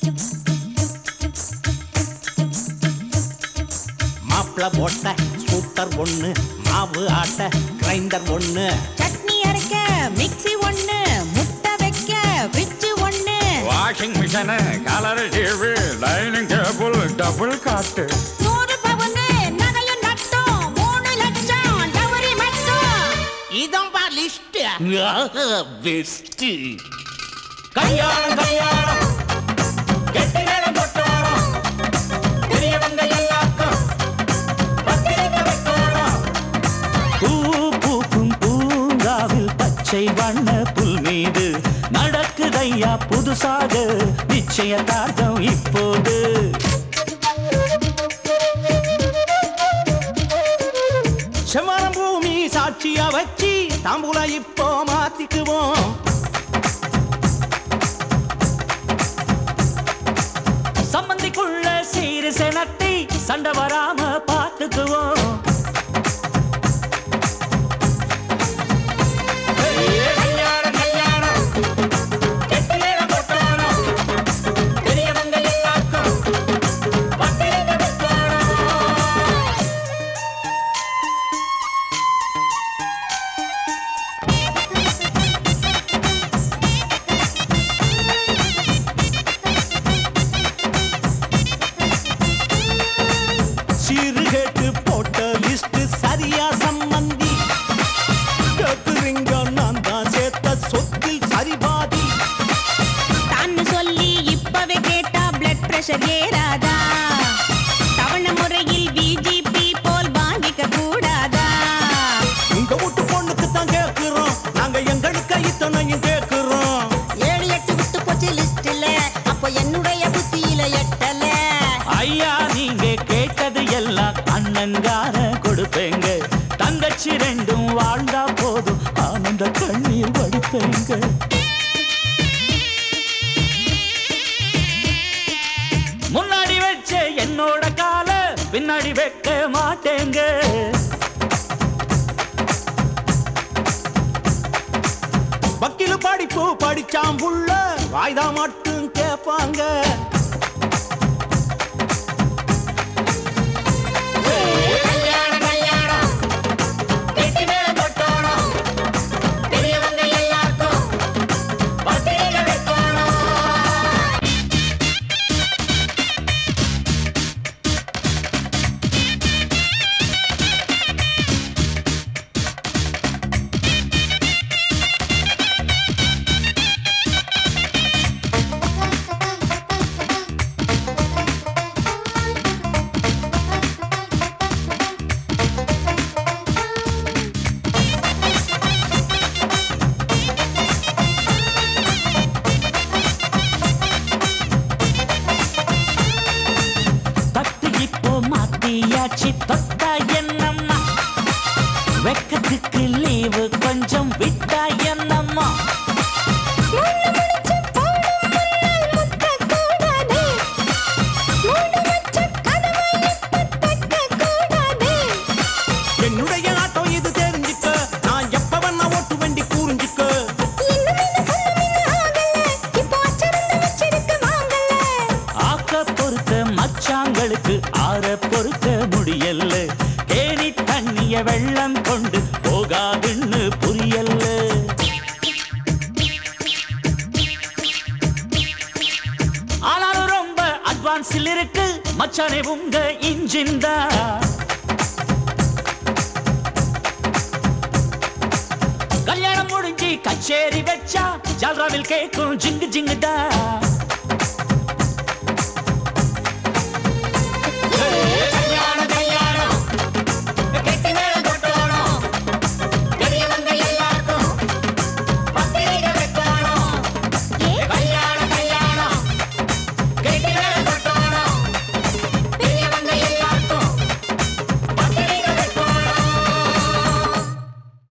மாப்பிள போட்ட ஸ்கூட்டர் ஒண்ணு மாவு ஆட்ட கிரைண்டர் ஒண்ணு சட்னி அரைக்க மிக்ஸி ஒண்ணு முட்டை வைக்க ஃப்ரிட்ஜ் ஒண்ணு washing machine colour TV dining table double cot நூறு பவுனு நகையும் நட்டும் மூணு லட்சம் டவரி மட்டும் இதான் பா லிஸ்ட் பெஸ்ட் கல்யாணம் கல்யாணம் கெட்டி மேளம் கொட்டோணும் பெரியவங்க எல்லாருக்கும் பத்திரிக்கை வைக்கணும் பூ பூக்கும் பூங்காவில் பச்சை வண்ண புல் மீது நடக்குதையா புதுசாக நிச்சயதார்த்தம் இப்போது செம்மரம் பூமி சாட்சியா வச்சு தாம்பூல இப்போ மாத்திக்குவோம் சம்மந்திக்குள்ள சீரு செனத்தி சண்டை வராம பார்த்துக்குவோம் கல்யாணம் கல்யாணம் கெட்டி மேளம் கொட்டோணும் பெரியவங்க எல்லாருக்கும் பத்திரிக்கை வைக்கணும் சீர்கேட்டு போட்ட லிஸ்ட் சரியா சம்மந்தி கேக்குறீங்க நான் தான் சேர்த்த சொத்தில் சரிபாதி தான்னு சொல்லி இப்பவே கேட்டா பிளட் பிரஷர் ஏறாதா தவணை முறையில் பிஜிபி போல் வாங்கிக்க கூடாதா உங்க வீட்டு பொண்ணுக்கு தான் கேக்குறோம் நாங்க எங்களுக்கு இத்தனையும் கேக்குறோம் ஏழு எட்டு விட்டு போச்சு லிஸ்ட்ல அப்போ என்னுடைய புத்தியில எட்டல ஐயா நீங்க கேட்டது எல்லாம் அண்ணங்கார கொடுப்பேங்க தங்கச்சி ரெண்டும் வாழ்ந்தா போதும் ஆனந்த கண்ணீர் வடிப்பேங்க முன்னாடி வச்ச என்னோட கால பின்னாடி வைக்க மாட்டேங்க வக்கீல் படிப்பு படிச்சாம் புள்ள வாய்தா மட்டும் கேட்பாங்க கல்யாணம் கல்யாணம் கெட்டி மேளம் கொட்டோணும் பெரியவங்க எல்லாருக்கும் பத்திரிக்கை வைக்கணும் தட்டு இப்போ மாத்தியாச்சு தொட்டா என்னம்மா வெக்கத்துக்கு லீவு கொஞ்சம் விட்டா என்னம்மா என்னுடைய ஆட்டம் இது தெரிஞ்சுக்க நான் எப்ப வேணா ஓட்டு வண்டி கூறிஞ்சுக்க ஆக்க பொறுத்த மச்சாங்களுக்கு ஆற பொறுத்த முடியல தேனி தண்ணிய வெள்ளம் கொண்டு போகாதுன்னு புரியல ஆனாலும் ரொம்ப அட்வான்ஸில் இருக்கு மச்சானே உங்க இன்ஜின் தான் கல்யாணம் முடிஞ்சு கச்சேரி வச்சா ஜல்ராவில் கேட்கும் ஜிங்கு ஜிங்குடா